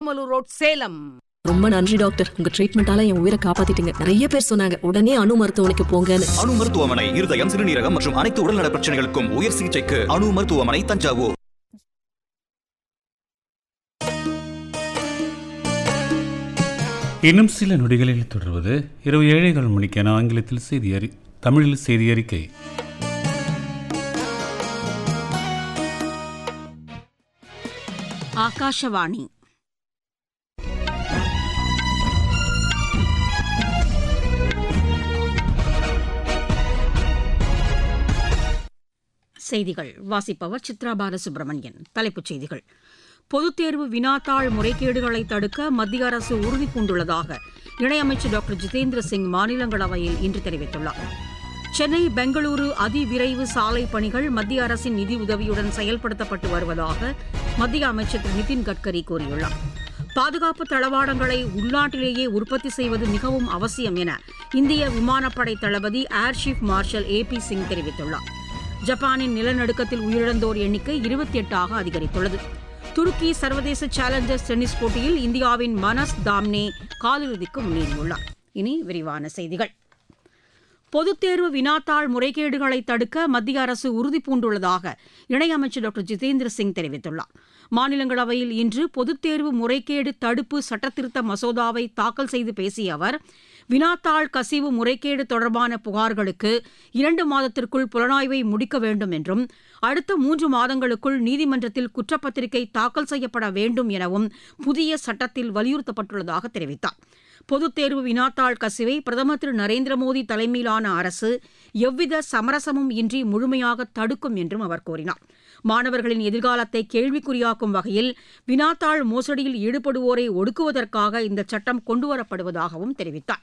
Omalur road Salem ரொம்ப நன்றி doctor உங்க ட்ரீட்மெண்டால என் உயிரை காப்பாத்திட்டீங்க நிறைய பேர் சொன்னாங்க உடனே அணு மருத்துவமனைக்கு போங்கன்னு அணு மருத்துவமனை இருதயம் சிறுநீரகம் மற்றும் அனைத்து உடல்நல பிரச்சனைகளுக்கும் உயர் சிகிச்சைக்கு அணு மருத்துவமனை தஞ்சாவூர் இன்னும் சில நொடிகளில் தொடர்வது இரவு ஏழைகள் மணிக்கான ஆங்கிலத்தில் செய்தி அறி தமிழில் செய்தி அறிக்கை ಆಕಾಶವಾಣಿ செய்திகள் வாசிப்பவர் சித்ரா பாலசுப்ரமணியன் தலைப்புச் செய்திகள் பொதுத் தேர்வு வினாத்தாள் முறைகேடுகளை தடுக்க மத்திய அரசு உறுதி பூண்டுள்ளதாக இணையமைச்சர் டாக்டர் ஜிதேந்திர சிங் மாநிலங்களவையில் இன்று தெரிவித்துள்ளார் சென்னை பெங்களூரு அதிவிரைவு சாலை பணிகள் மத்திய அரசின் நிதி உதவியுடன் செயல்படுத்தப்பட்டு வருவதாக மத்திய அமைச்சர் திரு நிதின் கட்கரி கூறியுள்ளார் பாதுகாப்பு தளவாடங்களை உள்நாட்டிலேயே உற்பத்தி செய்வது மிகவும் அவசியம் என இந்திய விமானப்படை தளபதி air chief marshal A P Singh தெரிவித்துள்ளார் ஜப்பானின் நிலநடுக்கத்தில் உயிரிழந்தோர் எண்ணிக்கை இருபத்தி எட்டாக அதிகரித்துள்ளது துருக்கி சர்வதேச சேலஞ்சர்ஸ் டென்னிஸ் போட்டியில் இந்தியாவின் மனஸ் தாம்னே காலிறுதிக்கு முன்னேறியுள்ளார் இனி விரிவான செய்திகள் பொதுத் தேர்வு வினாத்தாள் முறைகேடுகளை தடுக்க மத்திய அரசு உறுதி பூண்டுள்ளதாக இணையமைச்சர் டாக்டர் ஜிதேந்திர சிங் தெரிவித்துள்ளார் மாநிலங்களவையில் இன்று பொதுத் தேர்வு முறைகேடு தடுப்பு சட்டத்திருத்த மசோதாவை தாக்கல் செய்து பேசிய அவர் வினாத்தாள் கசிவு முறைகேடு தொடர்பான புகார்களுக்கு இரண்டு மாதத்திற்குள் புலனாய்வை முடிக்க வேண்டும் என்றும் அடுத்த மூன்று மாதங்களுக்குள் நீதிமன்றத்தில் குற்றப்பத்திரிகை தாக்கல் செய்யப்பட வேண்டும் எனவும் புதிய சட்டத்தில் வலியுறுத்தப்பட்டுள்ளதாக தெரிவித்தார் பொதுத் தேர்வு வினாத்தாள் கசிவை பிரதமர் திரு நரேந்திர மோடி தலைமையிலான அரசு எவ்வித சமரசமும் இன்றி முழுமையாக தடுக்கும் என்றும் அவர் கூறினார் மாணவர்களின் எதிர்காலத்தை கேள்விக்குறியாக்கும் வகையில் வினாத்தாள் மோசடியில் ஈடுபடுவோரை ஒடுக்குவதற்காக இந்த சட்டம் கொண்டுவரப்படுவதாகவும் தெரிவித்தார்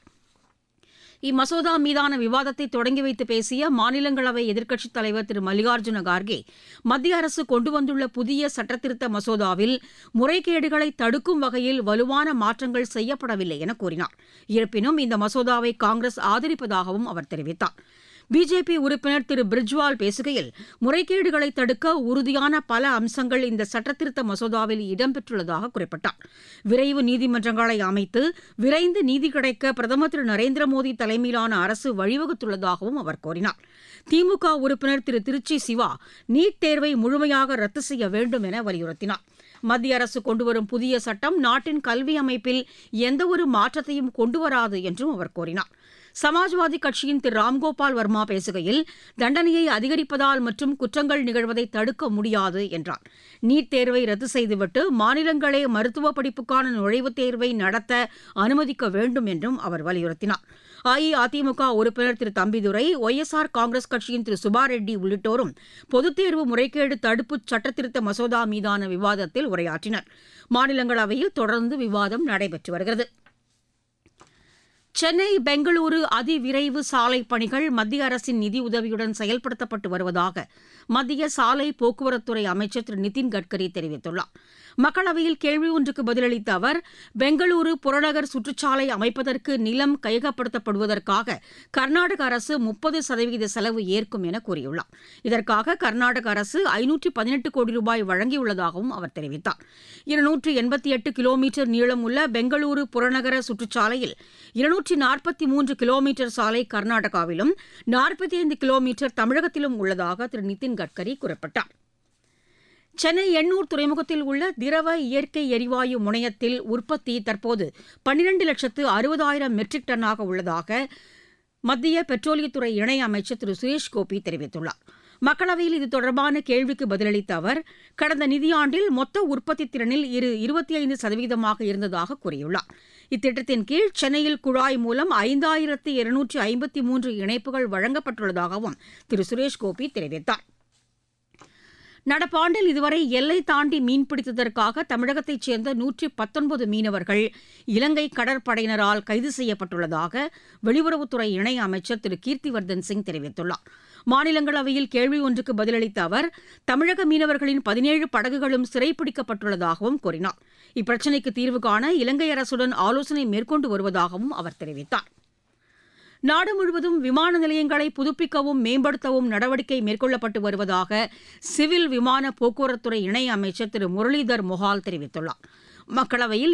இம்மசோதா மீதான விவாதத்தை தொடங்கி வைத்து பேசிய மாநிலங்களவை எதிர்க்கட்சித் தலைவர் திரு மல்லிகார்ஜுன கார்கே மத்திய அரசு கொண்டு வந்துள்ள புதிய சட்டத்திருத்த மசோதாவில் முறைகேடுகளை தடுக்கும் வகையில் வலுவான மாற்றங்கள் செய்யப்படவில்லை என கூறினார் இருப்பினும் இந்த மசோதாவை காங்கிரஸ் ஆதரிப்பதாகவும் அவர் தெரிவித்தார் பிஜேபி உறுப்பினர் திரு பிரிஜ்வால் பேசுகையில் முறைகேடுகளை தடுக்க உறுதியான பல அம்சங்கள் இந்த சட்டத்திருத்த மசோதாவில் இடம்பெற்றுள்ளதாக குறிப்பிட்டார் விரைவு நீதிமன்றங்களை அமைத்து விரைந்து நீதி கிடைக்க பிரதமர் திரு நரேந்திர மோடி தலைமையிலான அரசு வழிவகுத்துள்ளதாகவும் அவர் கூறினார் திமுக உறுப்பினர் திரு திருச்சி சிவா நீட் தேர்வை முழுமையாக ரத்து செய்ய வேண்டும் என வலியுறுத்தினார் மத்திய அரசு கொண்டுவரும் புதிய சட்டம் நாட்டின் கல்வி அமைப்பில் எந்தவொரு மாற்றத்தையும் கொண்டுவராது என்றும் அவர் கூறினார் சமாஜ்வாதி கட்சியின் திரு ராம்கோபால் வர்மா பேசுகையில் தண்டனையை அதிகரிப்பதால் மற்றும் குற்றங்கள் நிகழ்வதை தடுக்க முடியாது என்றார் நீட் தேர்வை ரத்து செய்துவிட்டு மாநிலங்களே மருத்துவ படிப்புக்கான நுழைவுத் தேர்வை நடத்த அனுமதிக்க வேண்டும் என்றும் அவர் வலியுறுத்தினார் அஇஅதிமுக உறுப்பினர் திரு தம்பிதுரை ஒய்எஸ்ஆர் காங்கிரஸ் கட்சியின் திரு சுபாரெட்டி உள்ளிட்டோரும் பொதுத் தேர்வு முறைகேடு தடுப்பு சட்டத்திருத்த மசோதா மீதான விவாதத்தில் உரையாற்றினர் மாநிலங்களவையில் தொடர்ந்து விவாதம் நடைபெற்று வருகிறது சென்னை பெங்களூரு அதிவிரைவு சாலை பணிகள் மத்திய அரசின் நிதி உதவியுடன் செயல்படுத்தப்பட்டு வருவதாக மத்திய சாலை போக்குவரத்துறை அமைச்சர் திரு நிதின் கட்கரி தெரிவித்துள்ளார் மக்களவையில் கேள்வி ஒன்றுக்கு பதிலளித்த அவர் பெங்களூரு புறநகர் சுற்றுச்சாலை அமைப்பதற்கு நிலம் கையகப்படுத்தப்படுவதற்காக கர்நாடக அரசு முப்பது சதவீத செலவு ஏற்கும் என கூறியுள்ளார் இதற்காக கர்நாடக அரசு ஐநூற்றி பதினெட்டு கோடி ரூபாய் வழங்கியுள்ளதாகவும் அவர் தெரிவித்தார் இருநூற்று எண்பத்தி எட்டு கிலோமீட்டர் நீளமுள்ள பெங்களூரு புறநகர சுற்றுச்சாலையில் இருநூற்றி நாற்பத்தி மூன்று கிலோமீட்டர் சாலை கர்நாடகாவிலும் நாற்பத்தி ஐந்து கிலோமீட்டர் தமிழகத்திலும் உள்ளதாக திரு நிதின் கட்கரி குறிப்பிட்டார் சென்னை எண்ணூர் துறைமுகத்தில் உள்ள திரவ இயற்கை எரிவாயு முனையத்தில் உற்பத்தி தற்போது பன்னிரண்டு லட்சத்து அறுபதாயிரம் மெட்ரிக் டன்னாக உள்ளதாக மத்திய பெட்ரோலியத்துறை இணையமைச்சர் திரு சுரேஷ் கோபி தெரிவித்துள்ளார் மக்களவையில் இது தொடர்பான கேள்விக்கு பதிலளித்த அவர் கடந்த நிதியாண்டில் மொத்த உற்பத்தி திறனில் இரு இருபத்தி ஐந்து சதவீதமாக இருந்ததாக கூறியுள்ளார் இத்திட்டத்தின் கீழ் சென்னையில் குழாய் மூலம் ஐந்தாயிரத்து இருநூற்று ஐம்பத்தி மூன்று இணைப்புகள் வழங்கப்பட்டுள்ளதாகவும் திரு சுரேஷ் கோபி தெரிவித்தார் நடப்பாண்டில் இதுவரை எல்லை தாண்டி மீன்பிடித்ததற்காக தமிழகத்தைச் சேர்ந்த நூற்றி பத்தொன்பது மீனவர்கள் இலங்கை கடற்படையினரால் கைது செய்யப்பட்டுள்ளதாக வெளியுறவுத்துறை இணை அமைச்சர் திரு கீர்த்திவர்தன் சிங் தெரிவித்துள்ளார் மாநிலங்களவையில் கேள்வி ஒன்றுக்கு பதிலளித்த அவர் தமிழக மீனவர்களின் பதினேழு படகுகளும் சிறைப்பிடிக்கப்பட்டுள்ளதாகவும் கூறினார் இப்பிரச்சினைக்கு தீர்வு காண இலங்கை அரசுடன் ஆலோசனை மேற்கொண்டு வருவதாகவும் அவர் தெரிவித்தார் நாடு முழுவதும் விமான நிலையங்களை புதுப்பிக்கவும் மேம்படுத்தவும் நடவடிக்கை மேற்கொள்ளப்பட்டு வருவதாக சிவில் விமான போக்குவரத்துறை இணை அமைச்சர் திரு முரளிதர் மொஹால் தெரிவித்துள்ளார் மக்களவையில்